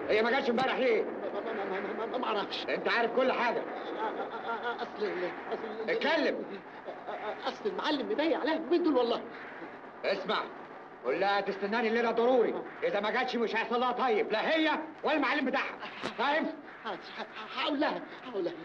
هي ما جاتش امبارح ليه؟ ما- ما- ما- ما- ما- ما اعرفش انت عارف كل حاجه اصل اصل اتكلم. اصل المعلم مضايق عليها اليومين دول والله اسمع قول لها تستناني الليله ضروري اذا ما جاتش مش هيحصل لها طيب لا هي ولا المعلم بتاعها فاهم؟ حاضر، ه- هقول لها هقول لها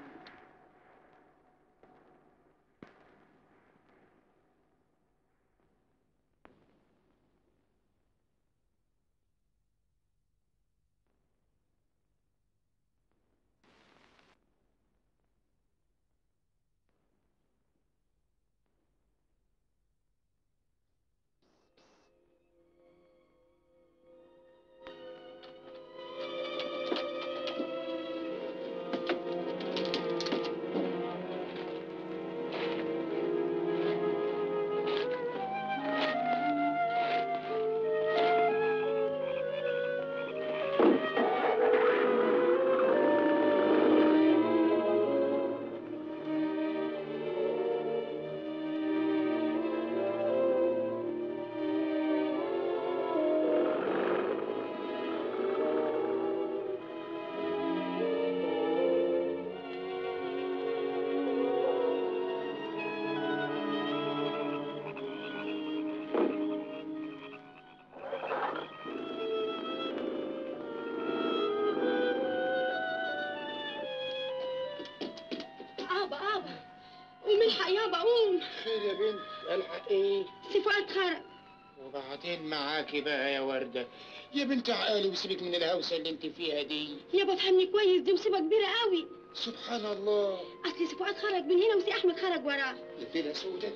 ابا ابا قوم الحق يابا قوم خير يا بنت الحق ايه سي فؤاد خرج وبعدين معاكي بقى يا وردة يا بنت عقالي وسيبك من الهوسة اللي انت فيها دي يابا فهمني كويس دي مصيبه كبيره قوي سبحان الله اصل سي فؤاد خرج من هنا وسي احمد خرج وراه ليلة سودة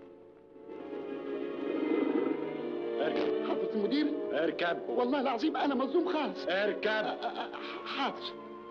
حضرة المدير اركب والله العظيم انا مظلوم خالص اركب حاضر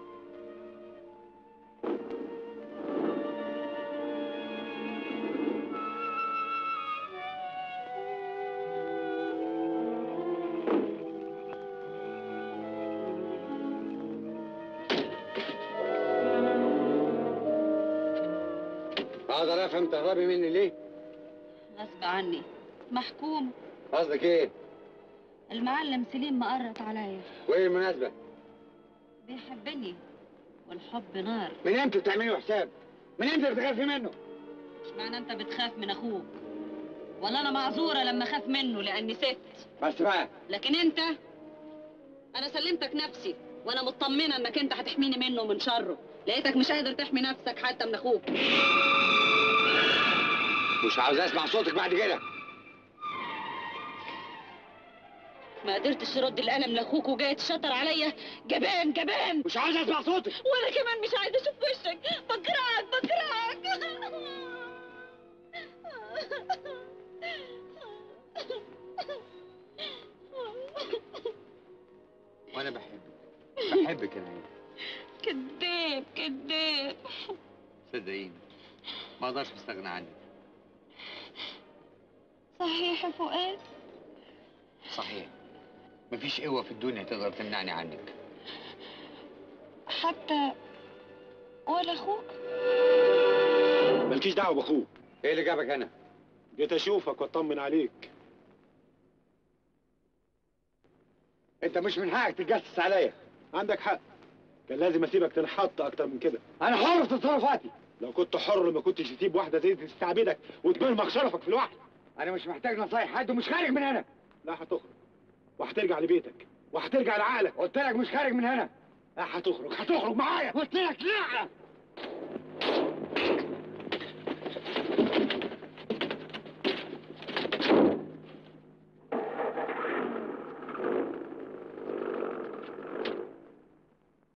اقدر افهم تهربي مني ليه؟ غصب عني محكوم قصدك ايه؟ المعلم سليم مقرط عليا وايه المناسبه؟ بيحبني والحب نار من امتى بتعملي حساب؟ من امتى بتخافي منه؟ مش معنى انت بتخاف من اخوك ولا انا معذوره لما اخاف منه لاني ست بس بقى لكن انت انا سلمتك نفسي وانا مطمنه انك انت هتحميني منه ومن شره لقيتك مش قادر تحمي نفسك حتى من اخوك مش عاوز اسمع صوتك بعد كده ما قدرتش ترد القلم لاخوك وجاي تشطر عليا جبان جبان مش عاوز اسمع صوتك وانا كمان مش عايزه اشوف وشك بكرهك بكرهك وانا بحبك بحبك انا كداب كداب صدقيني ما اقدرش استغنى عنك صحيح يا فؤاد صحيح مفيش قوه في الدنيا تقدر تمنعني عنك حتى ولا اخوك مالكيش دعوه باخوك ايه اللي جابك هنا؟ جيت اشوفك واطمن عليك انت مش من حقك تتجسس عليا عندك حق كان لازم اسيبك تنحط اكتر من كده انا حر في تصرفاتي لو كنت حر ما كنتش تسيب واحده زي دي تستعبدك وتمرمغ شرفك في الوحل انا مش محتاج نصايح حد ومش خارج من هنا لا هتخرج وهترجع لبيتك وهترجع لعقلك قلت لك مش خارج من هنا لا هتخرج هتخرج معايا قلت لك لا